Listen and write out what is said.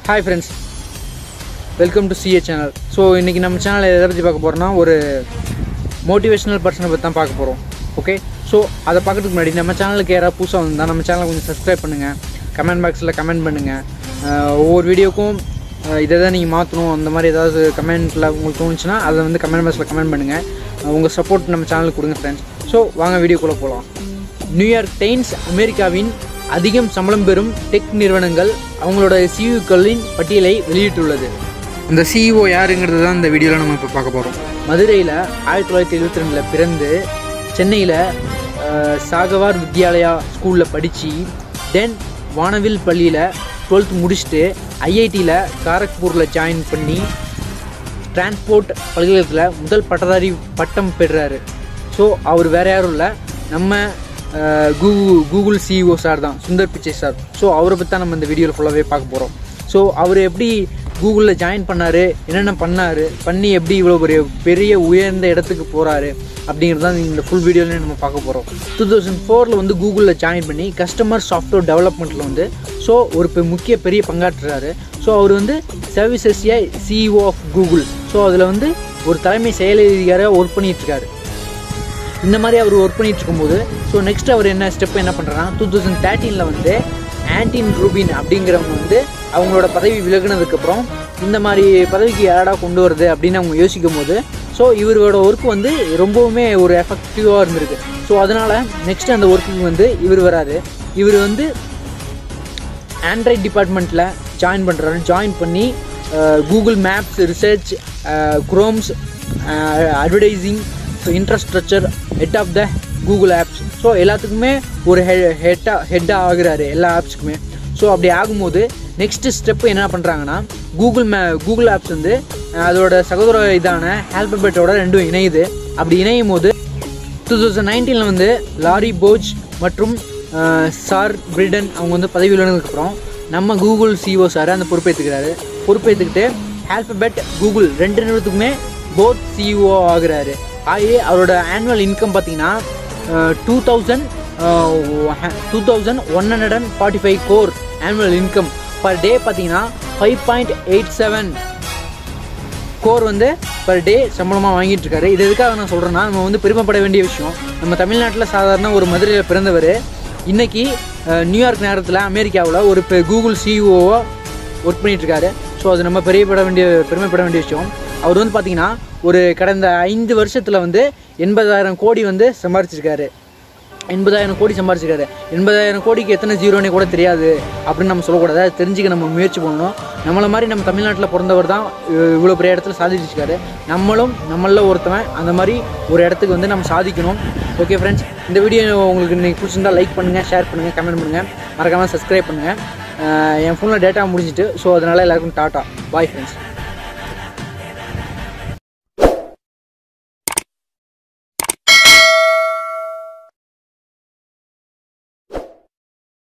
hi friends welcome to CA channel so இன்றைக்கி நம்ம சேனலில் எதை பற்றி பார்க்க போகிறோம்னா ஒரு மோட்டிவேஷனல் பர்சனை பற்றி தான் பார்க்க போகிறோம் ஓகே ஸோ அதை பார்க்கறதுக்கு முன்னாடி நம்ம சேனலுக்கு யாராவது புதுசாக வந்தால் நம்ம சேனலை கொஞ்சம் சப்ஸ்கிரைப் பண்ணுங்கள் கமெண்ட் பாக்ஸில் கமெண்ட் பண்ணுங்கள் ஒவ்வொரு வீடியோக்கும் அஹ், இதை தான் நீங்கள் மாற்றணும் அந்த மாதிரி ஏதாவது கமெண்ட்டில் உங்களுக்கு தோணுச்சுன்னா அதை வந்து கமெண்ட் பாக்ஸில் கமெண்ட் பண்ணுங்கள் உங்கள் சப்போர்ட் நம்ம சேனலுக்கு கொடுங்க ஃப்ரெண்ட்ஸ் ஸோ வாங்க வீடியோக்குள்ளே போகலாம் நியூயார்க் டைம்ஸ் அமெரிக்காவின் அதிகம் சம்பளம் பெறும் டெக் நிறுவனங்கள் அவங்களோட சிஇஓக்களின் பட்டியலை வெளியிட்டுள்ளது இந்த சிஇஓ யாருங்கிறது தான் இந்த வீடியோவில் நம்ம இப்போ பார்க்க போகிறோம் மதுரையில் ஆயிரத்தி தொள்ளாயிரத்தி எழுபத்தி ரெண்டில் பிறந்து சென்னையில் சாகவார் வித்யாலயா ஸ்கூலில் படித்து தென் வானவில் பள்ளியில் டுவெல்த் முடிச்சுட்டு ஐஐடியில் காரக்பூரில் ஜாயின் பண்ணி டிரான்ஸ்போர்ட் பல்கலைக்கழகத்தில் முதல் பட்டதாரி பட்டம் பெறுறாரு ஸோ அவர் வேற யாரும் இல்லை நம்ம கூகுள் கூகுள் சிஇஓ சார் தான் சுந்தர் பிச்சை சார் ஸோ அவரை பற்றி தான் நம்ம இந்த வீடியோவில் ஃபுல்லாகவே பார்க்க போகிறோம் ஸோ அவர் எப்படி கூகுளில் ஜாயின் பண்ணார் என்னென்ன பண்ணார் பண்ணி எப்படி இவ்வளோ பெரிய பெரிய உயர்ந்த இடத்துக்கு போகிறாரு அப்படிங்கிறது தான் இந்த ஃபுல் வீடியோவில் நம்ம பார்க்க போகிறோம் டூ தௌசண்ட் ஃபோரில் வந்து கூகுளில் ஜாயின் பண்ணி கஸ்டமர் சாஃப்ட்வேர் டெவலப்மெண்ட்டில் வந்து ஸோ ஒரு பெ- முக்கிய பெரிய பங்காற்றுறாரு ஸோ அவர் வந்து services CEO of Google so அதில் வந்து ஒரு தலைமை செயல் அதிகாரியாக ஒர்க் பண்ணிட்டு இருக்காரு இந்த மாதிரி அவர் ஒர்க் பண்ணிட்டு இருக்கும்போது ஸோ நெக்ஸ்ட் அவர் என்ன ஸ்டெப் என்ன பண்ணுறாங்கன்னா டூ தௌசண்ட் தேர்ட்டீனில் வந்து ஆன்டின் ரூபின் அப்படிங்கிறவங்க வந்து அவங்களோட பதவி விலகுனதுக்கப்புறம் இந்த மாதிரி பதவிக்கு யாரடா கொண்டு வருது அப்படின்னு அவங்க யோசிக்கும் போது ஸோ இவரோட ஒர்க் வந்து ரொம்பவுமே ஒரு எஃபெக்டிவாக இருந்திருக்கு ஸோ அதனால் நெக்ஸ்ட் அந்த ஒர்க்குக்கு வந்து இவர் வராரு இவர் வந்து ஆண்ட்ராய்ட் டிபார்ட்மெண்ட்டில் ஜாயின் பண்ணுறாரு ஜாயின் பண்ணி Google Maps research chromes advertising so infrastructure head of the Google apps so எல்லாத்துக்குமே ஒரு ஹெ ஹெட்டாக ஹெட்டாக ஆகுறாரு எல்லா ஆப்ஸுக்குமே ஸோ அப்படி ஆகும்போது நெக்ஸ்ட் ஸ்டெப் என்ன பண்ணுறாங்கன்னா கூகுள் மே கூகுள் ஆப்ஸ் வந்து அஹ், அதோட சகோதர இதான ஆல்பபெட்டோட ரெண்டும் இணையுது அப்படி இணையும் போது டூ தௌசண்ட் நைன்டீனில் வந்து லாரி போஜ் மற்றும் அஹ், சார் பிரிடன் அவங்க வந்து பதவி விலகினதுக்கப்புறம் நம்ம கூகுள் சிஓ சார் அந்த பொறுப்பேற்றுக்கிறாரு பொறுப்பேற்றுக்கிட்டு ஆல்பபெட் கூகுள் ரெண்டு நிறுவனத்துக்குமே போத் சிஇஓ ஆகுறாரு ஆகி அவரோட ஆனுவல் இன்கம் பார்த்தீங்கன்னா two thousand two thousand one hundred and forty five crore annual income per day பார்த்தீங்கன்னா five point eight seven crore வந்து பர் டே சம்பளமாக வாங்கிட்டு இருக்காரு இது எதுக்காக நான் சொல்கிறேன்னா நம்ம வந்து பெருமைப்பட வேண்டிய விஷயம் நம்ம தமிழ்நாட்டில் சாதாரண ஒரு மதுரையில் பிறந்தவர் இன்னைக்கு அஹ், நியூயார்க் நேரத்தில் அமெரிக்காவில் ஒரு பெ- கூகுள் சிஇஓவாக ஒர்க் பண்ணிட்டு இருக்காரு ஸோ அது நம்ம பெரியப்பட வேண்டிய பெருமைப்பட வேண்டிய விஷயம் அவர் வந்து பார்த்தீங்கன்னா ஒரு கடந்த ஐந்து வருஷத்தில் வந்து எண்பதாயிரம் கோடி வந்து சம்பாரிச்சிருக்காரு எண்பதாயிரம் கோடி சம்பாரிச்சிருக்காரு எண்பதாயிரம் கோடிக்கு எத்தனை ஜீரோனே கூட தெரியாது அப்படின்னு நம்ம சொல்லக்கூடாது அதை தெரிஞ்சுக்க நம்ம முயற்சி பண்ணணும் நம்மளை மாதிரி நம்ம தமிழ்நாட்டில் பிறந்தவர் தான் இ- இவ்வளோ பெரிய இடத்துல சாதிச்சிருக்காரு நம்மளும் நம்மள ஒருத்தவன் அந்த மாதிரி ஒரு இடத்துக்கு வந்து நம்ம சாதிக்கணும் ஓகே ஃப்ரெண்ட்ஸ் இந்த வீடியோ உங்களுக்கு இன்னைக்கு பிடிச்சிருந்தா லைக் பண்ணுங்கள் ஷேர் பண்ணுங்கள் கமெண்ட் பண்ணுங்கள் மறக்காமல் சப்ஸ்கிரைப் பண்ணுங்கள் என் ஃபோனில் டேட்டா முடிஞ்சிட்டு ஸோ அதனால் எல்லாருக்கும் டாட்டா பாய் ஃப்ரெண்ட்ஸ்